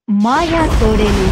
మాయా తోడేలు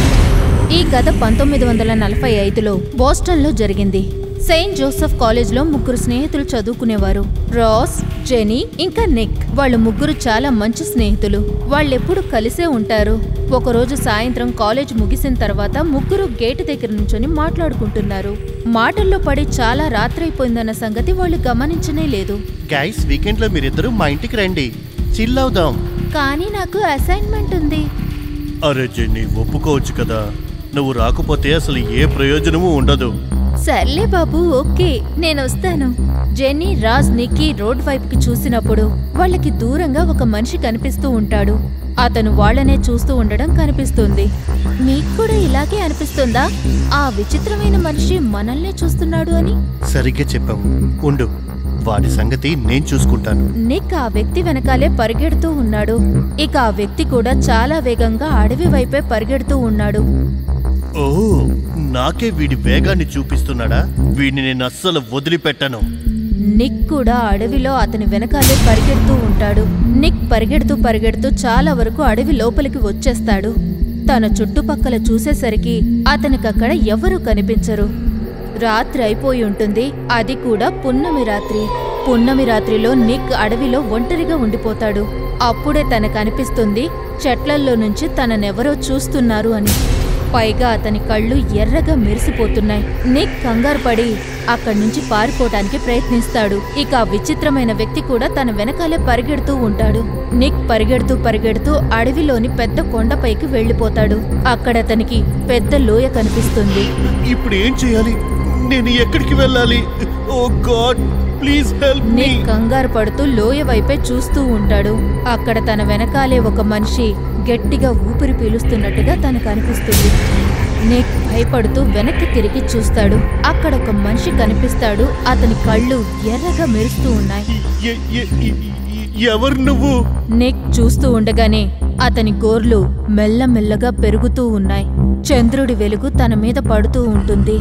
ఈ కథ పంతొమ్మిది వందల నలభై ఐదులో బోస్టన్లో జరిగింది సెయింట్ జోసెఫ్ కాలేజ్లో ముగ్గురు స్నేహితులు చదువుకునేవారు రాస్ జెనీ ఇంకా నిక్ వాళ్ళు ముగ్గురు చాలా మంచి స్నేహితులు వాళ్ళెప్పుడు కలిసే ఉంటారు ఒకరోజు సాయంత్రం కాలేజ్ ముగిసిన తర్వాత ముగ్గురు గేటు దగ్గర నుంచొని మాట్లాడుకుంటున్నారు మాటల్లో పడి చాలా రాత్రైపోయిందన్న సంగతి వాళ్ళు గమనించనే లేదు గైస్ వీకెండ్ లో మీరిద్దరూ మా ఇంటికి రండి చిల్ అవుదాం కానీ నాకు అసైన్మెంట్ ఉంది అరే జెన్నీ ఒప్పుకోవచ్చు కదా నువ్వు రాకపోతే అసలు ఏ ప్రయోజనము ఉండదు సర్లే బాబు ఓకే నేను వస్తాను జెన్నీ రాజ్ నిక్కీ రోడ్ వైపుకి చూసినప్పుడు వాళ్ళకి దూరంగా ఒక మనిషి కనిపిస్తూ ఉంటాడు అతను వాళ్ళనే చూస్తూ ఉండడం కనిపిస్తుంది మీకు కూడా ఇలాగే అనిపిస్తుందా ఆ విచిత్రమైన మనిషి మనల్నే చూస్తున్నాడు అని సరిగ్గా చెప్పాము ఉండు వాడి సంగతి నేను చూసుకుంటాను నిక్ ఆ వ్యక్తి వెనకాలే పరిగెడుతూ ఉన్నాడు ఇక ఆ వ్యక్తి కూడా చాలా వేగంగా అడవి వైపే పరిగెడుతూ ఉన్నాడు ఓ నాకే వీడి వేగాన్ని చూపిస్తున్నాడా వీడిని నేను అస్సలు వదిలిపెట్టను నిక్ కూడా అడవిలో అతని వెనకాలే పరిగెడుతూ ఉంటాడు నిక్ పరిగెడుతూ పరిగెడుతూ చాలా వరకు అడవి లోపలికి వచ్చేస్తాడు తన చుట్టుపక్కల చూసేసరికి అతనికక్కడ ఎవరూ కనిపించరు రాత్రి అయిపోయి ఉంటుంది అది కూడా పున్నమి రాత్రి పున్నమి రాత్రిలో నిక్ అడవిలో ఒంటరిగా ఉండిపోతాడు అప్పుడే తనకు అనిపిస్తుంది చెట్లల్లో నుంచి తననెవరో చూస్తున్నారు అని పైగా అతని కళ్ళు ఎర్రగా మెరిసిపోతున్నాయి నిక్ కంగారు పడి అక్కడి నుంచి పారిపోవటానికి ప్రయత్నిస్తాడు ఇక ఆ విచిత్రమైన వ్యక్తి కూడా తన వెనకాలే పరిగెడుతూ ఉంటాడు నిక్ పరిగెడుతూ పరిగెడుతూ అడవిలోని పెద్ద కొండపైకి వెళ్లిపోతాడు అక్కడ అతనికి పెద్ద లోయ కనిపిస్తుంది ఇప్పుడు ఏం చేయాలి నేను ఎక్కడికి వెళ్ళాలి oh god please help me Nick కంగారు పడుతూ లోయ వైపే చూస్తూ ఉంటాడు అక్కడ తన వెనకాలే ఒక మనిషి గట్టిగా ఊపిరి పీలుస్తున్నట్టుగా తనకు అనిపిస్తుంది నిక్ భయపడుతూ వెనక్కి తిరిగి చూస్తాడు అక్కడ ఒక మనిషి కనిపిస్తాడు అతని కళ్ళు ఎర్రగా మెరుస్తూ ఉన్నాయి ఎ- ఎ- ఎ- ఎ- ఎవరు నువ్వు నిక్ చూస్తూ ఉండగానే అతని గోర్లు మెల్లమెల్లగా పెరుగుతూ ఉన్నాయి చంద్రుడి వెలుగు తన మీద పడుతూ ఉంటుంది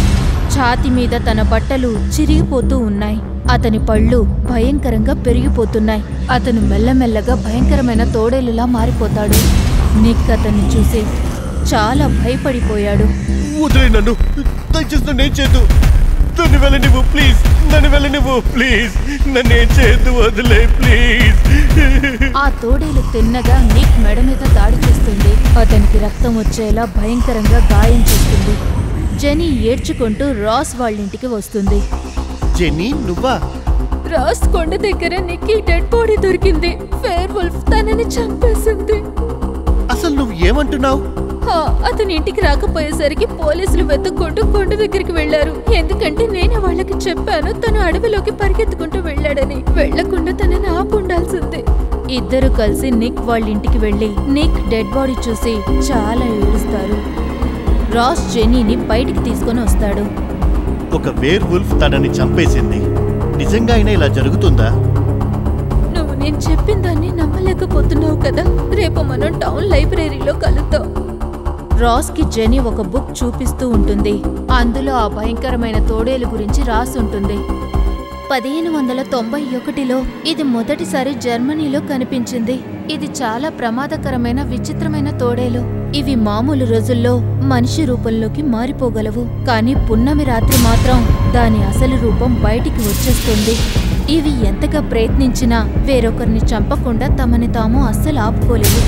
ఛాతి మీద తన బట్టలు చిరిగిపోతూ ఉన్నాయి అతని పళ్ళు భయంకరంగా పెరిగిపోతున్నాయి అతను మెల్లమెల్లగా భయంకరమైన తోడేలులా మారిపోతాడు నిక్ అతన్ని చూసి చాలా భయపడిపోయాడు వదిలే నన్ను దయచేసి నన్ను ఏం చేయద్దు నన్ను వెళ్ళనివ్వు ప్లీజ్ నన్ను వెళ్ళనివ్వు ప్లీజ్ నన్ను ఏం చేయొద్దు వదిలే ప్లీజ్ ఆ తోడేలు తిన్నగా నిక్ మెడ మీద దాడి చేస్తుంది అతనికి రక్తం వచ్చేలా భయంకరంగా గాయం చేస్తుంది జెనీ ఏడ్చుకుంటూ రాస్ వాళ్ళింటికి వస్తుంది జెన్నీ నువ్వా రాస్ కొండ దగ్గర నిక్కి డెడ్ బాడీ దొరికింది ఫేర్ వుల్ఫ్ తనని చంపేసింది అసలు నువ్వు ఏమంటున్నావు హా, అతని ఇంటికి రాకపోయేసరికి పోలీసులు వెతుక్కుంటూ కొండ దగ్గరికి వెళ్లారు ఎందుకంటే నేనే వాళ్ళకి చెప్పాను తను అడవిలోకి పరిగెత్తుకుంటూ వెళ్ళాడని వెళ్లకుండా తనని ఆపుండాల్సిందే ఇద్దరు కలిసి నిక్ వాళ్ళ ఇంటికి వెళ్లి నిక్ డెడ్ బాడీ చూసి చాలా ఏడుస్తారు రాస్ జెన్నీని బయటికి తీసుకొని వస్తాడు ఒక వేర్ వుల్ఫ్ తనని చంపేసింది నిజంగా అయినా ఇలా జరుగుతుందా నువ్వు నేను చెప్పిన దాన్ని నమ్మలేకపోతున్నావు కదా రేపు మనం టౌన్ లైబ్రరీలో కలుద్దాం రాస్ కి జెనీ ఒక బుక్ చూపిస్తూ ఉంటుంది అందులో ఆ భయంకరమైన తోడేలు గురించి రాసి ఉంటుంది పదిహేను వందల తొంభై ఒకటిలో ఇది మొదటిసారి జర్మనీలో కనిపించింది ఇది చాలా ప్రమాదకరమైన విచిత్రమైన తోడేలు ఇవి మామూలు రోజుల్లో మనిషి రూపంలోకి మారిపోగలవు కానీ పున్నమి రాత్రి మాత్రం దాని అసలు రూపం బయటికి వచ్చేస్తుంది ఇవి ఎంతగా ప్రయత్నించినా వేరొకరిని చంపకుండా తమని తాము అస్సలు ఆపుకోలేవు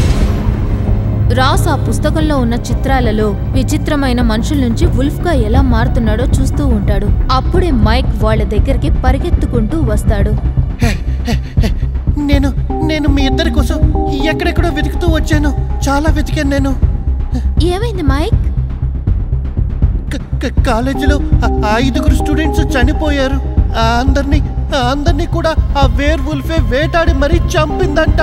రాస్ ఆ పుస్తకంలో ఉన్న చిత్రాలలో విచిత్రమైన మనుషుల నుంచి వుల్ఫ్గా ఎలా మారుతున్నాడో చూస్తూ ఉంటాడు అప్పుడే మైక్ వాళ్ళ దగ్గరికి పరిగెత్తుకుంటూ వస్తాడు నేను నేను మీ ఇద్దరి కోసం ఎక్కడెక్కడో వెతుకుతూ వచ్చాను చాలా వెతికాను నేను ఏమైంది మైక్ క- క- కాలేజీలో ఆ- ఆ ఐదుగురు స్టూడెంట్స్ చనిపోయారు ఆ అందరినీ ఆ అందరినీ కూడా ఆ వేర్ వుల్ఫే వేటాడి మరీ చంపిందంట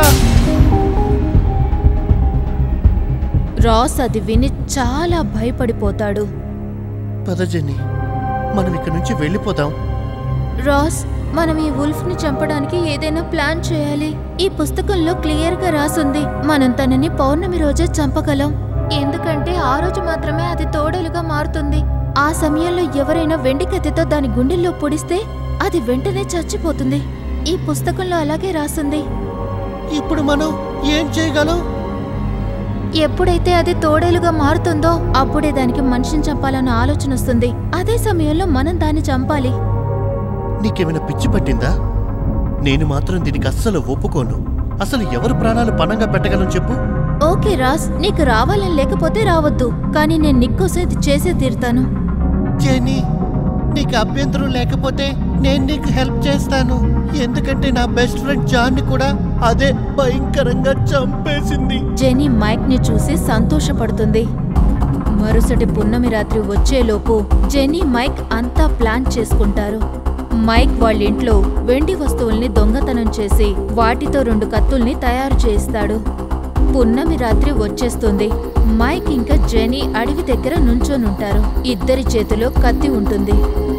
రాస్ అది విని చాలా భయపడిపోతాడు పదజని మనం ఇక్కడి నుంచి వెళ్ళిపోదాం రాస్ మనం ఈ వుల్ఫ్ ని చంపడానికి ఏదైనా ప్లాన్ చేయాలి ఈ పుస్తకంలో క్లియర్ గా రాసుంది మనం తనని పౌర్ణమి రోజే చంపగలం ఎందుకంటే ఆ రోజు మాత్రమే అది తోడేలుగా మారుతుంది ఆ సమయంలో ఎవరైనా వెండి కత్తితో దాని గుండెల్లో పొడిస్తే అది వెంటనే చచ్చిపోతుంది ఈ పుస్తకంలో అలాగే రాసుంది ఇప్పుడు మనం ఏం చేయగలం ఎప్పుడైతే అది తోడేలుగా మారుతుందో అప్పుడే దానికి మనిషిని చంపాలన్న ఆలోచన వస్తుంది అదే సమయంలో మనం దాన్ని చంపాలి నీకేమైనా పిచ్చి పట్టిందా నేను మాత్రం దీనికి అస్సలు ఒప్పుకోను అసలు ఎవరు ప్రాణాలు పణంగా పెట్టగలను చెప్పు ఓకే రాస్ నీకు రావాలని లేకపోతే రావద్దు కానీ నేను నీకోసం ఇది చేసే తీరుతాను జెనీ నీకు అభ్యంతరం లేకపోతే నేను నీకు హెల్ప్ చేస్తాను ఎందుకంటే నా బెస్ట్ ఫ్రెండ్ జాన్ని కూడా అదే భయంకరంగా చంపేసింది జెనీ మైక్ ని చూసి సంతోషపడుతుంది మరుసటి పున్నమి రాత్రి వచ్చేలోపు జెనీ మైక్ అంతా ప్లాన్ చేసుకుంటారు మైక్ వాళ్ళ ఇంట్లో వెండి వస్తువుల్ని దొంగతనం చేసి వాటితో రెండు కత్తుల్ని తయారు చేయిస్తాడు పున్నమి రాత్రి వచ్చేస్తుంది మైక్ ఇంకా జెనీ అడవి దగ్గర నుంచోనుంటారు ఇద్దరి చేతిలో కత్తి ఉంటుంది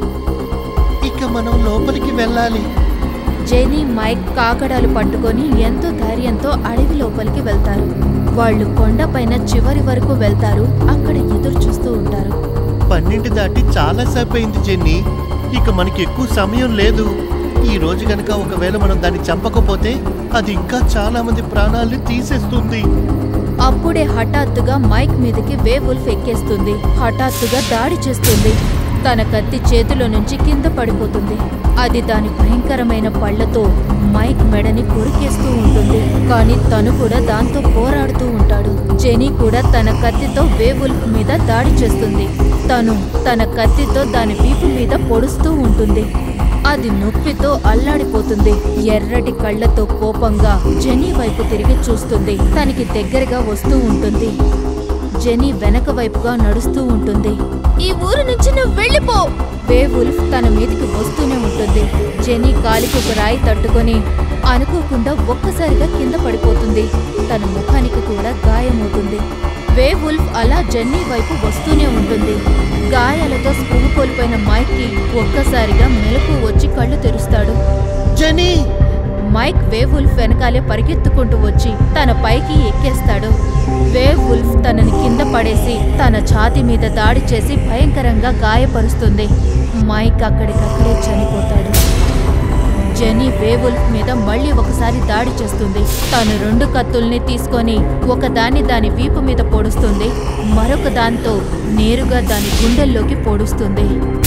ఇక మనం లోపలికి వెళ్ళాలి జెనీ మైక్ కాకడాలు పట్టుకొని ఎంతో ధైర్యంతో అడవి లోపలికి వెళ్తారు వాళ్ళు కొండపైన చివరి వరకు వెళ్తారు అక్కడ ఎదురు చూస్తూ ఉంటారు పన్నెండు దాటి చాలా సేపు అయింది జెన్నీ ఇక మనకి ఎక్కువ సమయం లేదు ఈ రోజు గనక ఒకవేళ మనం దాన్ని చంపకపోతే అది ఇంకా చాలా మంది ప్రాణాల్ని తీసేస్తుంది అప్పుడే హఠాత్తుగా మైక్ మీదకి వేవుల్ఫ్ ఎక్కేస్తుంది హఠాత్తుగా దాడి చేస్తుంది తన కత్తి చేతిలో నుంచి కింద పడిపోతుంది అది దాని భయంకరమైన పళ్ళతో మైక్ మెడని కొరికేస్తూ ఉంటుంది కానీ తను కూడా దాంతో పోరాడుతూ ఉంటాడు జెనీ కూడా తన కత్తితో వేవుల్ఫ్ మీద దాడి చేస్తుంది తను తన కత్తితో దాని వీపు మీద పొడుస్తూ ఉంటుంది అది నొప్పితో అల్లాడిపోతుంది ఎర్రటి కళ్ళతో కోపంగా జెనీ వైపు తిరిగి చూస్తుంది తనకి దగ్గరగా వస్తూ ఉంటుంది జెనీ వెనక వైపుగా నడుస్తూ ఉంటుంది ఈ ఊరు నుంచి నువ్వు వెళ్ళిపో వేవుల్ఫ్ తన మీదకి వస్తూనే ఉంటుంది జెనీ కాలికి ఒక రాయి తట్టుకొని అనుకోకుండా ఒక్కసారిగా కింద పడిపోతుంది తన ముఖానికి కూడా గాయమవుతుంది వేవుల్ఫ్ అలా జెన్నీ వైపు వస్తూనే ఉంటుంది గాయాలతో స్పృహ కోల్పోయిన మైక్కి ఒక్కసారిగా మెలకు వచ్చి కళ్ళు తెరుస్తాడు జెనీ మైక్ వేవుల్ఫ్ వెనకాలే పరిగెత్తుకుంటూ వచ్చి తన పైకి ఎక్కేస్తాడు వేవుల్ఫ్ తనని కింద పడేసి తన ఛాతి మీద దాడి చేసి భయంకరంగా గాయపరుస్తుంది మైక్ అక్కడికక్కడే చనిపోతాడు జెనీ వేవుల్ఫ్ మీద మళ్ళీ ఒకసారి దాడి చేస్తుంది తాను రెండు కత్తుల్ని తీసుకొని ఒకదాన్ని దాని వీపు మీద పొడుస్తుంది మరొక దాంతో నేరుగా దాని గుండెల్లోకి పొడుస్తుంది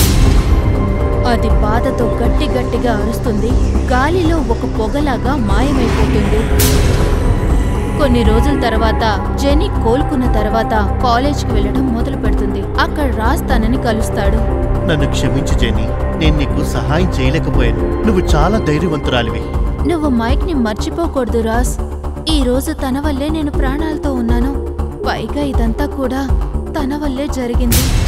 అది బాధతో గట్టి గట్టిగా అరుస్తుంది గాలిలో ఒక పొగలాగా మాయమైపోతుంది కొన్ని రోజుల తర్వాత జెనీ కోలుకున్న తర్వాత కాలేజ్కి వెళ్ళడం మొదలు పెడుతుంది అక్కడ రాజ్ తనని కలుస్తాడు నన్ను క్షమించు జెనీ నేను నీకు సహాయం చేయలేకపోయాను నువ్వు చాలా ధైర్యవంతురాలివి నువ్వు మైక్ ని మర్చిపోకూడదు రాజ్ ఈ రోజు తన వల్లే నేను ప్రాణాలతో ఉన్నాను పైగా ఇదంతా కూడా తన వల్లే జరిగింది